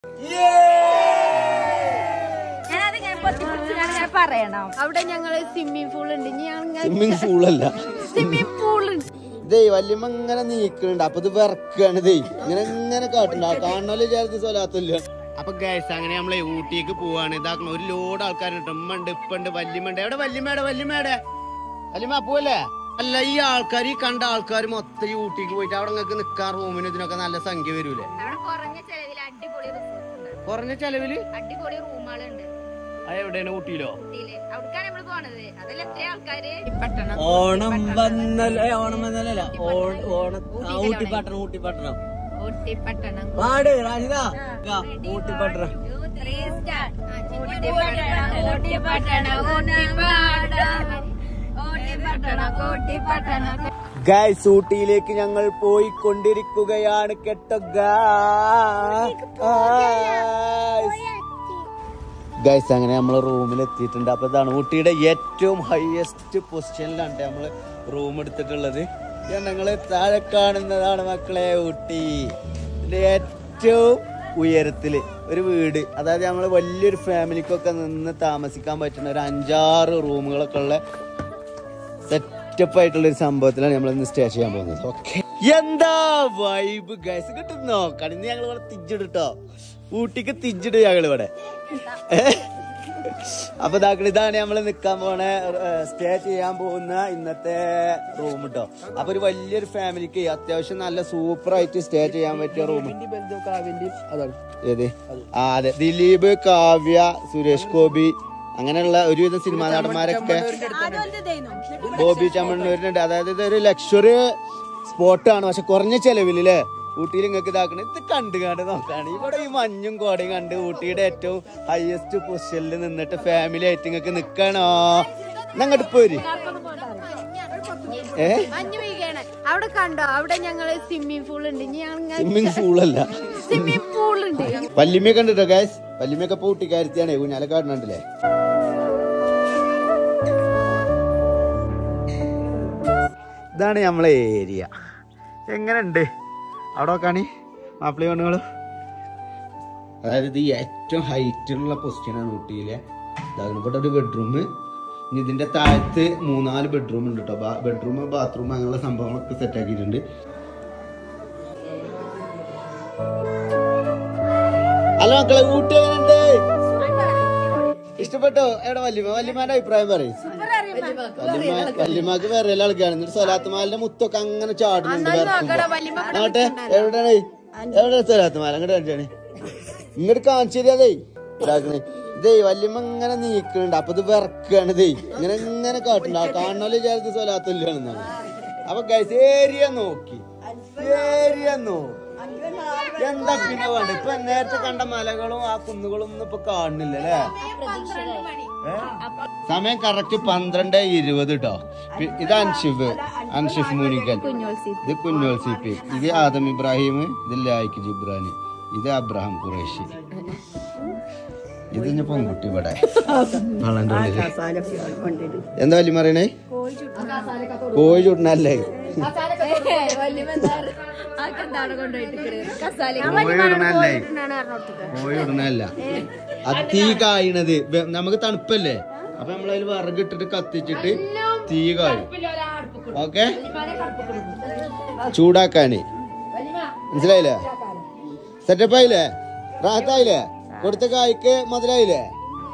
ഞാനത് ഞാൻ പൊത്തിപ്പിടിച്ച് ഞാനിങ്ങനെ പറയണം അവിടെ ഞങ്ങള് സ്വിമ്മിംഗ് പൂൾ ഉണ്ട് ഇനി ഞങ്ങൾ സ്വിമ്മിങ് പൂളല്ല സ്വിമ്മിംഗ് പൂൾ ഉണ്ട് ഇതേ വല്യമ്മ ഇങ്ങനെ നീക്കുന്നുണ്ട് അപ്പൊ ഇത് വിറക്കാണ് ഇതേ ഇങ്ങനെ ഇങ്ങനെ കാട്ടുണ്ട് ആ കാണാല് വിചാരിച്ച് സ്വലാത്തില്ല അപ്പൊ ഗൈസ് അങ്ങനെ നമ്മളെ ഊട്ടിക്ക് പോവാണ് ഇതാക്കണ ഒരു ലോഡ് ആൾക്കാരുണ്ട് ഉമ്മണ്ട് ഇപ്പണ്ട് വല്യമ്മണ്ട് എവിടെ വല്യമ്മയുടെ വല്യമ്മയുടെ വല്യമ്മ പോവല്ലേ അല്ല ഈ ആൾക്കാർ ഈ കണ്ട ആൾക്കാർ മൊത്തം ഈ ഊട്ടിക്ക് പോയിട്ട് അവിടെ നിങ്ങൾക്ക് നിക്കാൻ റൂമിന് ഇതിനൊക്കെ നല്ല സംഖ്യ വരൂലേ അവിടെ കുറഞ്ഞ ചെലവിൽ അടിപൊളി റിസോർട്ട് ഉണ്ട് കുറഞ്ഞ ചെലവില് അടിപൊളി റൂമുകളുണ്ട് അത് എവിടെയാണ് ഊട്ടിയിലോ ഊട്ടിയില് അവിടേക്കാണ് നമ്മള് പോണത് അതിൽ എത്ര ആൾക്കാര് പട്ടണം ഓണം വന്നല്ലേ ഓണം വന്നല്ല ഓണം ഊട്ടിപ്പട്ടണം ഊട്ടിപ്പട്ടണം ഊട്ടി പട്ടണം പാട് റാഷിദ ഊട്ടിപ്പട്ടണം ത്രീ സ്റ്റാർ ഊട്ടി പട്ടണം ഊട്ടി പട്ടണം ഊട്ടി പട്ടണം ഊട്ടി പട്ടണം ഊട്ടി പട്ടണം ഗൈസ് ഊട്ടിയിലേക്ക് ഞങ്ങൾ പോയിക്കൊണ്ടിരിക്കുകയാണ് കേട്ടോ ഗൈസ് അങ്ങനെ നമ്മൾ റൂമിൽ എത്തിയിട്ടുണ്ട് അപ്പൊ ഇതാണ് ഊട്ടിയുടെ ഏറ്റവും ഹയസ്റ്റ് പൊസിഷനിലാണ് നമ്മൾ റൂം എടുത്തിട്ടുള്ളത് ഞങ്ങള് താഴെ കാണുന്നതാണ് മക്കളെ ഊട്ടി ഇതിന്റെ ഏറ്റവും ഉയരത്തില് ഒരു വീട് അതായത് നമ്മൾ വലിയൊരു ഫാമിലിക്കൊക്കെ നിന്ന് താമസിക്കാൻ പറ്റുന്ന ഒരു അഞ്ചാറ് റൂമുകളൊക്കെ ഉള്ള സെറ്റപ്പ് ആയിട്ടുള്ള ഒരു സംഭവത്തിലാണ് നമ്മൾ ഇന്ന് സ്റ്റേ ചെയ്യാൻ പോകുന്നത് ഓക്കെ എന്താ വൈബ് ഗൈസ് കിട്ടും നോക്കണം ഇന്ന് ഞങ്ങൾ ഇവിടെ തിജിട്ടോ ഊട്ടിക്ക് തിജിട് ഞങ്ങൾ ഇവിടെ അപ്പൊ ഇതാക്കൾ ഇതാണ് നമ്മൾ നിക്കാൻ പോണ സ്റ്റേ ചെയ്യാൻ പോകുന്ന ഇന്നത്തെ റൂം കേട്ടോ അപ്പൊ ഒരു വലിയൊരു ഫാമിലിക്ക് അത്യാവശ്യം നല്ല സൂപ്പർ ആയിട്ട് സ്റ്റേ ചെയ്യാൻ പറ്റിയ റൂം ഏത് ആ അതെ ദിലീപ് കാവ്യ സുരേഷ് ഗോപി അങ്ങനെയുള്ള ഒരുവിധം സിനിമാ നടന്മാരൊക്കെ ബോബി ചമ്മണ്ണൂരിനുണ്ട് അതായത് ഇതൊരു ലക്ഷറി സ്പോട്ടാണ് പക്ഷെ കുറഞ്ഞ ചെലവില് ല്ലേ ഊട്ടിയിൽ നിങ്ങൾക്ക് ഇതാക്കണ ഇത് കണ്ടു കണ്ട് നോക്കാണ് ഇവിടെ ഈ മഞ്ഞും കോടയും കണ്ട് ഊട്ടിയുടെ ഏറ്റവും ഹയസ്റ്റ് പൊസിഷനിൽ നിന്നിട്ട് ഫാമിലി ആയിട്ട് നിങ്ങൾക്ക് നിക്കണോ ഞങ്ങട്ട് പോര് ഏ മഞ്ഞ് വീഴാണ് അവിടെ കണ്ടോ അവിടെ ഞങ്ങള് സ്വിമ്മിംഗ് പൂൾ ഉണ്ട് ഇനി ഞങ്ങൾ സ്വിമ്മിങ് പൂളല്ല സ്വിമ്മിംഗ് പൂൾ ഉണ്ട് വല്യമ്മയെ കണ്ടിട്ടോ ഗാസ് വല്യമ്മയൊക്കെ ഇപ്പൊ ഊട്ടിക്കാരത്തിയാണ് ഊഞ്ഞാലെ കാണുന്നുണ്ടല്ലേ ഇതാണ് നമ്മളെ ഏരിയ എങ്ങനെയുണ്ട് അവിടെ നോക്കാണി മാപ്പിളി പെണ്ണുങ്ങളും അതായത് ഇത് ഈ ഏറ്റവും ഹൈറ്റിലുള്ള പൊസിഷനാണ് ഊട്ടിയിലെ ഇതാണ് ഇവിടെ ഒരു ബെഡ്റൂം ഇനി ഇതിന്റെ താഴത്ത് മൂന്നാല് ബെഡ്റൂം ഉണ്ട് കേട്ടോ ബെഡ്റൂം ബാത്റൂം അങ്ങനെയുള്ള സംഭവങ്ങളൊക്കെ സെറ്റ് ആക്കിയിട്ടുണ്ട് ഹലോ മക്കളെ ഊട്ടി എങ്ങനെയുണ്ട് ഇഷ്ടപ്പെട്ടോ എവിടെ വല്യമ്മ വല്യമ്മയുടെ അഭിപ്രായം പറയും വല്യമ്മ വല്യമ്മക്ക് വേറെ ആൾക്കാണ് എന്നിട്ട് സലാത്തുമാലിന്റെ മുത്തൊക്കെ അങ്ങനെ ചാടുന്നുണ്ട് വേർക്കുമ്പോ. ആട്ടെ എവിടെയാണ് എവിടെ സലാത്തുമാല അങ്ങോട്ട് കാണിച്ചാണ് ഇങ്ങോട്ട് കാണിച്ചതേ ഇതാക്കണേ ഇതേ വല്യമ്മ ഇങ്ങനെ നീക്കുന്നുണ്ട് അപ്പൊ ഇത് വിറക്കാണ് ഇതേ ഇങ്ങനെ ഇങ്ങനെ കാട്ടുണ്ട് ആ കാണാല് വിചാരിച്ച് സ്വലാത്തില്ലാണെന്നാണ് അപ്പൊ ഗൈസ് ഏരിയ നോക്കി ഏരിയ നോക്കി എന്താ പിന്നെ വേണ്ട ഇപ്പൊ നേരത്തെ കണ്ട മലകളും ആ കുന്നുകളും ഒന്നും ഇപ്പൊ കാണുന്നില്ല അല്ലേ ഏ? സമയം കറക്റ്റ് പന്ത്രണ്ട് ഇരുപത് കേട്ടോ ഇത് അൻഷിഫ് അൻഷിഫ് മുനിക്കൽ ഇത് കുഞ്ഞോൾ സി പി ഇത് ആദം ഇബ്രാഹിം ഇത് ലായിക്ക് ജിബ്രാന് ഇത് അബ്രഹാം ഖുറേഷി ഇത് ഇനി പെൺകുട്ടി ഇവിടെ വളന്റെ ഉള്ളില് എന്താ വലിയ പറയണേ കോഴി ചുട്ടനല്ലേ കോഴി ഇടണല്ലേ കോഴി ഇടണല്ല അത് തീ കായണത് വെ- നമുക്ക് തണുപ്പല്ലേ അപ്പൊ നമ്മളതിൽ വിറകിട്ടിട്ട് കത്തിച്ചിട്ട് തീ കായും ഓക്കെ ചൂടാക്കാന് മനസ്സിലായില്ലേ സെറ്റപ്പ് ആയില്ലേ റാഹത്തായില്ലേ കൊടുത്ത കായ്ക്ക് മുതലായില്ലേ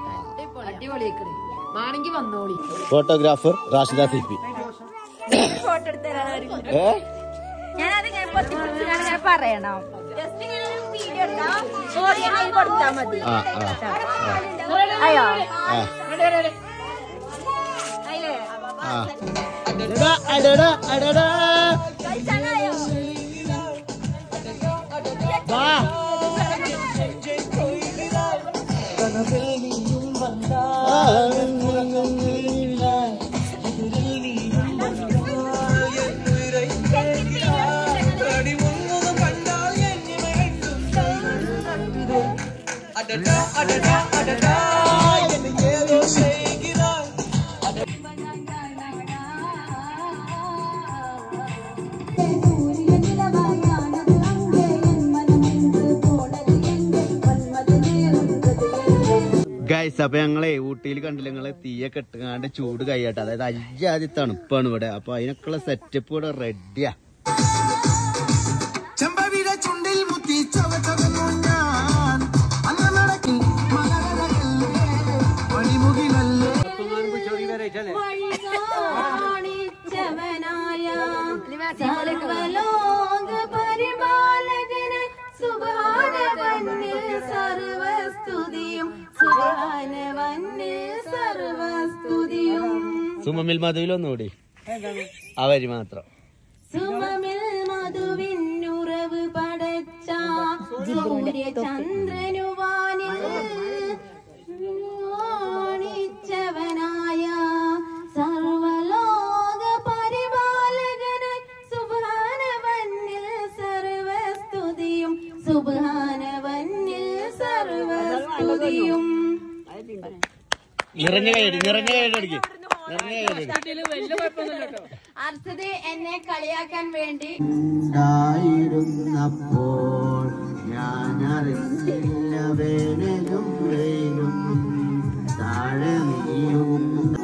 photographer Rashida C P photo എടുത്തരാൻ ഏ ഞാനത് ഞാൻ പൊത്തിപ്പിടിച്ച് ഞാനിങ്ങനെ പറയണം ജസ്റ്റ് ഇങ്ങനെ ഒരു വീഡിയോ എടുക്കാം ഓഡിയോ കൊടുത്താ മതി ആ ആ അയ്യോ ആ അതിലേ ആ അടടാ അടടാ അടടാ കഴിച്ചാലായോ വാ സൂര്യനിലവായാണത് അങ്ങേ എൻ മനമെன்று പോണത് എന്റെ ഗൈസ് അപ്പൊ ഞങ്ങളെ ഊട്ടിയിൽ കണ്ടില്ല ഞങ്ങള് തീയൊക്കെ ഇട്ടുകാണ്ട് ചൂട് കൈയാട്ടെ അതായത് അജ്ജാതി തണുപ്പാണ് ഇവിടെ അപ്പൊ അതിനൊക്കെയുള്ള സെറ്റപ്പ് ഇവിടെ റെഡിയാ ചെമ്പവിര ചുണ്ടിൽ മുത്തി ചവച്ചവന്നു ഞാൻ അന്ന നടക്കിൽ മലകരകല്ലേ മണിമുകിലല്ലേ കാണിച്ചവനായ സർവലോക പരിപാലകന് സുബാനവന്നിൽ സർവസ്തുതിയും സുബാനവന്നിൽ സർവസ്തുതിയും സുമമിൽ മധുവിലൊന്നുകൂടി ആ വരി മാത്രം സുമമിൽ മധുവിനുറവ് പടച്ച സൂര്യചന്ദ്രനുവാനിൽ കാണിച്ചവനായ സർവലോക പരിപാലകനായി സുബാനവന്നിൽ സർവസ്തുതിയും സുബാനവന്നിൽ സർവസ്തുതിയും നിറഞ്ഞ കൈയടി നിറഞ്ഞ കൈയടി അടിക്ക് നിറഞ്ഞ കൈയടി അർച്ചത് എന്നെ കളിയാക്കാൻ വേണ്ടി ഉണ്ടായിരുന്നപ്പോൾ ഞാൻ അറിഞ്ഞില്ല വേനലും വെയിലും താഴെ നീയും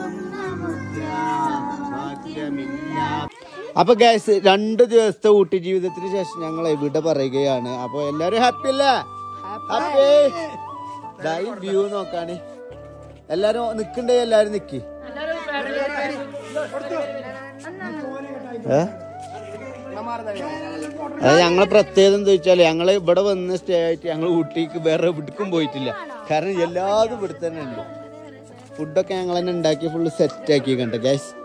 അപ്പൊ ഗൈസ് രണ്ട് ദിവസത്തെ ഊട്ടി ജീവിതത്തിന് ശേഷം ഞങ്ങൾ ഇവിടെ പറയുകയാണ് അപ്പൊ എല്ലാരും ഹാപ്പി അല്ലേ ഹാപ്പി ഈ വ്യൂ നോക്കാണ് എല്ലാരും നിക്കണ്ടേ എല്ലാരും നിക്കി ഏ അത് ഞങ്ങളെ പ്രത്യേകത എന്താ വെച്ചാല് ഞങ്ങള് ഇവിടെ വന്ന് സ്റ്റേ ആയിട്ട് ഞങ്ങൾ ഊട്ടിക്ക് വേറെ എവിടേക്കും പോയിട്ടില്ല കാരണം എല്ലാതും ഇവിടെ തന്നെ ഉണ്ട് ഫുഡൊക്കെ ഞങ്ങൾ തന്നെ ഉണ്ടാക്കി ഫുള്ള് സെറ്റ് ആക്കി കണ്ട ഗ്യാസ്